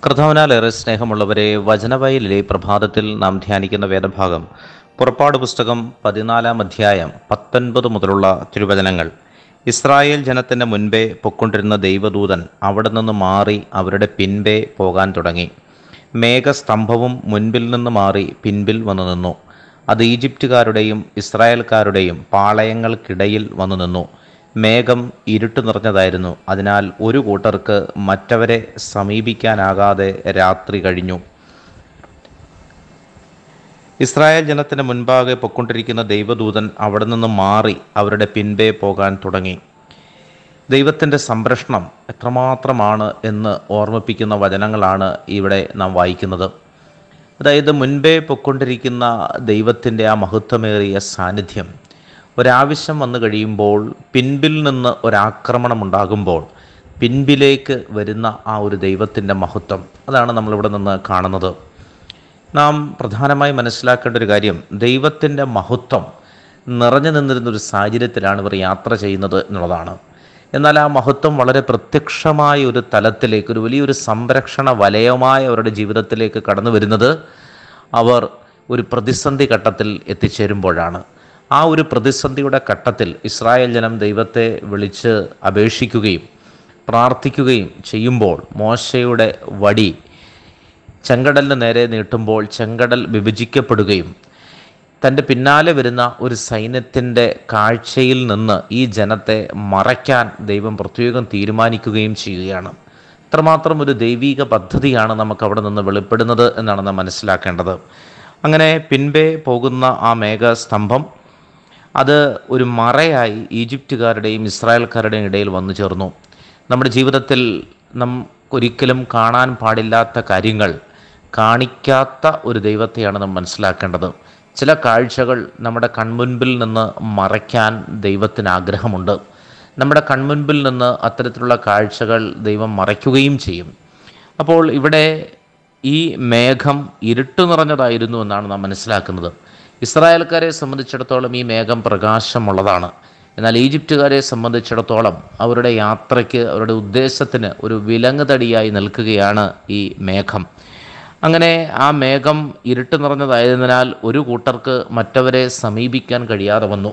കർത്താവിനാലേറെ സ്നേഹമുള്ളവരെ വചനവയലിലെ പ്രഭാതത്തിൽ നാം ധ്യാനിക്കുന്ന വേദഭാഗം പുറപ്പാട് പുസ്തകം പതിനാലാം അധ്യായം പത്തൊൻപത് മുതലുള്ള തിരുവചനങ്ങൾ ഇസ്രായേൽ ജനത്തിൻ്റെ മുൻപേ പൊക്കൊണ്ടിരുന്ന ദൈവദൂതൻ അവിടെ നിന്ന് മാറി അവരുടെ പിൻപേ പോകാൻ തുടങ്ങി മേഘസ്തംഭവും മുൻപിൽ നിന്ന് മാറി പിൻപിൽ വന്നു നിന്നു അത് ഈജിപ്തുകാരുടെയും ഇസ്രായേൽക്കാരുടെയും പാളയങ്ങൾക്കിടയിൽ വന്നു നിന്നു മേഘം ഇരുട്ട് നിറഞ്ഞതായിരുന്നു അതിനാൽ ഒരു കൂട്ടർക്ക് മറ്റവരെ സമീപിക്കാനാകാതെ രാത്രി കഴിഞ്ഞു ഇസ്രായേൽ ജനത്തിന് മുൻപാകെ പൊക്കൊണ്ടിരിക്കുന്ന ദൈവദൂതൻ അവിടെ നിന്ന് മാറി അവരുടെ പിൻപേ പോകാൻ തുടങ്ങി ദൈവത്തിൻ്റെ സംരക്ഷണം എത്രമാത്രമാണ് എന്ന് ഓർമ്മിപ്പിക്കുന്ന വചനങ്ങളാണ് ഇവിടെ നാം വായിക്കുന്നത് അതായത് മുൻപേ പൊക്കൊണ്ടിരിക്കുന്ന ദൈവത്തിൻ്റെ ആ മഹത്വമേറിയ സാന്നിധ്യം ഒരാവശ്യം വന്നു കഴിയുമ്പോൾ പിൻപിൽ നിന്ന് ഒരാക്രമണം ഉണ്ടാകുമ്പോൾ പിൻപിലേക്ക് വരുന്ന ആ ഒരു ദൈവത്തിൻ്റെ മഹത്വം അതാണ് നമ്മളിവിടെ നിന്ന് കാണുന്നത് നാം പ്രധാനമായി മനസ്സിലാക്കേണ്ട ഒരു കാര്യം ദൈവത്തിൻ്റെ മഹത്വം നിറഞ്ഞു നിന്നിരുന്ന ഒരു സാഹചര്യത്തിലാണ് ഇവർ യാത്ര ചെയ്യുന്നത് എന്നുള്ളതാണ് എന്നാൽ ആ മഹത്വം വളരെ പ്രത്യക്ഷമായ ഒരു തലത്തിലേക്ക് ഒരു വലിയൊരു സംരക്ഷണ വലയമായ അവരുടെ ജീവിതത്തിലേക്ക് കടന്നു വരുന്നത് അവർ ഒരു പ്രതിസന്ധി ഘട്ടത്തിൽ എത്തിച്ചേരുമ്പോഴാണ് ആ ഒരു പ്രതിസന്ധിയുടെ ഘട്ടത്തിൽ ഇസ്രായേൽ ജനം ദൈവത്തെ വിളിച്ച് അപേക്ഷിക്കുകയും പ്രാർത്ഥിക്കുകയും ചെയ്യുമ്പോൾ മോശയുടെ വടി ചെങ്കടലിന് നേരെ നീട്ടുമ്പോൾ ചെങ്കടൽ വിഭജിക്കപ്പെടുകയും തൻ്റെ പിന്നാലെ വരുന്ന ഒരു സൈന്യത്തിൻ്റെ കാഴ്ചയിൽ നിന്ന് ഈ ജനത്തെ മറയ്ക്കാൻ ദൈവം പ്രത്യേകം തീരുമാനിക്കുകയും ചെയ്യുകയാണ് ഇത്രമാത്രം ഒരു ദൈവീക പദ്ധതിയാണ് നമുക്ക് അവിടെ നിന്ന് വെളിപ്പെടുന്നത് എന്നാണ് നാം മനസ്സിലാക്കേണ്ടത് അങ്ങനെ പിൻപേ പോകുന്ന ആ മേഘസ്തംഭം അത് ഒരു മറയായി ഈജിപ്തുകാരുടെയും ഇസ്രായേൽക്കാരുടെയും ഇടയിൽ വന്നു ചേർന്നു നമ്മുടെ ജീവിതത്തിൽ നാം ഒരിക്കലും കാണാൻ പാടില്ലാത്ത കാര്യങ്ങൾ കാണിക്കാത്ത ഒരു ദൈവത്തെയാണ് നാം മനസ്സിലാക്കേണ്ടത് ചില കാഴ്ചകൾ നമ്മുടെ കൺമുൻപിൽ നിന്ന് മറയ്ക്കാൻ ദൈവത്തിന് ആഗ്രഹമുണ്ട് നമ്മുടെ കൺമുൻപിൽ നിന്ന് അത്തരത്തിലുള്ള കാഴ്ചകൾ ദൈവം മറയ്ക്കുകയും ചെയ്യും അപ്പോൾ ഇവിടെ ഈ മേഘം ഇരുട്ട് നിറഞ്ഞതായിരുന്നു എന്നാണ് നാം മനസ്സിലാക്കുന്നത് ഇസ്രായേൽക്കാരെ സംബന്ധിച്ചിടത്തോളം ഈ മേഘം പ്രകാശമുള്ളതാണ് എന്നാൽ ഈജിപ്തുകാരെ സംബന്ധിച്ചിടത്തോളം അവരുടെ യാത്രയ്ക്ക് അവരുടെ ഉദ്ദേശത്തിന് ഒരു വിലങ്ങുതടിയായി നിൽക്കുകയാണ് ഈ മേഘം അങ്ങനെ ആ മേഘം ഇരുട്ട് നിറഞ്ഞതായതിനാൽ ഒരു കൂട്ടർക്ക് മറ്റവരെ സമീപിക്കാൻ കഴിയാതെ വന്നു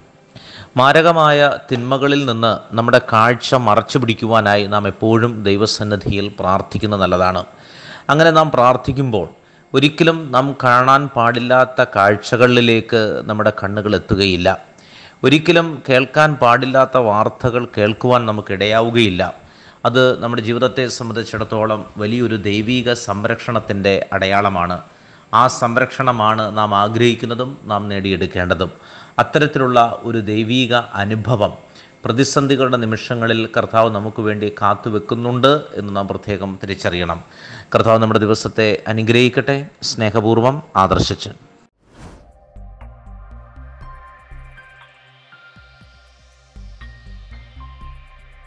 മാരകമായ തിന്മകളിൽ നിന്ന് നമ്മുടെ കാഴ്ച മറച്ചു പിടിക്കുവാനായി നാം എപ്പോഴും ദൈവസന്നിധിയിൽ പ്രാർത്ഥിക്കുന്നത് നല്ലതാണ് അങ്ങനെ നാം പ്രാർത്ഥിക്കുമ്പോൾ ഒരിക്കലും നാം കാണാൻ പാടില്ലാത്ത കാഴ്ചകളിലേക്ക് നമ്മുടെ കണ്ണുകൾ എത്തുകയില്ല ഒരിക്കലും കേൾക്കാൻ പാടില്ലാത്ത വാർത്തകൾ കേൾക്കുവാൻ നമുക്കിടയാവുകയില്ല അത് നമ്മുടെ ജീവിതത്തെ സംബന്ധിച്ചിടത്തോളം വലിയൊരു ദൈവീക സംരക്ഷണത്തിൻ്റെ അടയാളമാണ് ആ സംരക്ഷണമാണ് നാം ആഗ്രഹിക്കുന്നതും നാം നേടിയെടുക്കേണ്ടതും അത്തരത്തിലുള്ള ഒരു ദൈവീക അനുഭവം പ്രതിസന്ധികളുടെ നിമിഷങ്ങളിൽ കർത്താവ് നമുക്ക് വേണ്ടി കാത്തുവെക്കുന്നുണ്ട് എന്ന് നാം പ്രത്യേകം തിരിച്ചറിയണം കർത്താവ് നമ്മുടെ ദിവസത്തെ അനുഗ്രഹിക്കട്ടെ സ്നേഹപൂർവ്വം ആദർശിച്ച്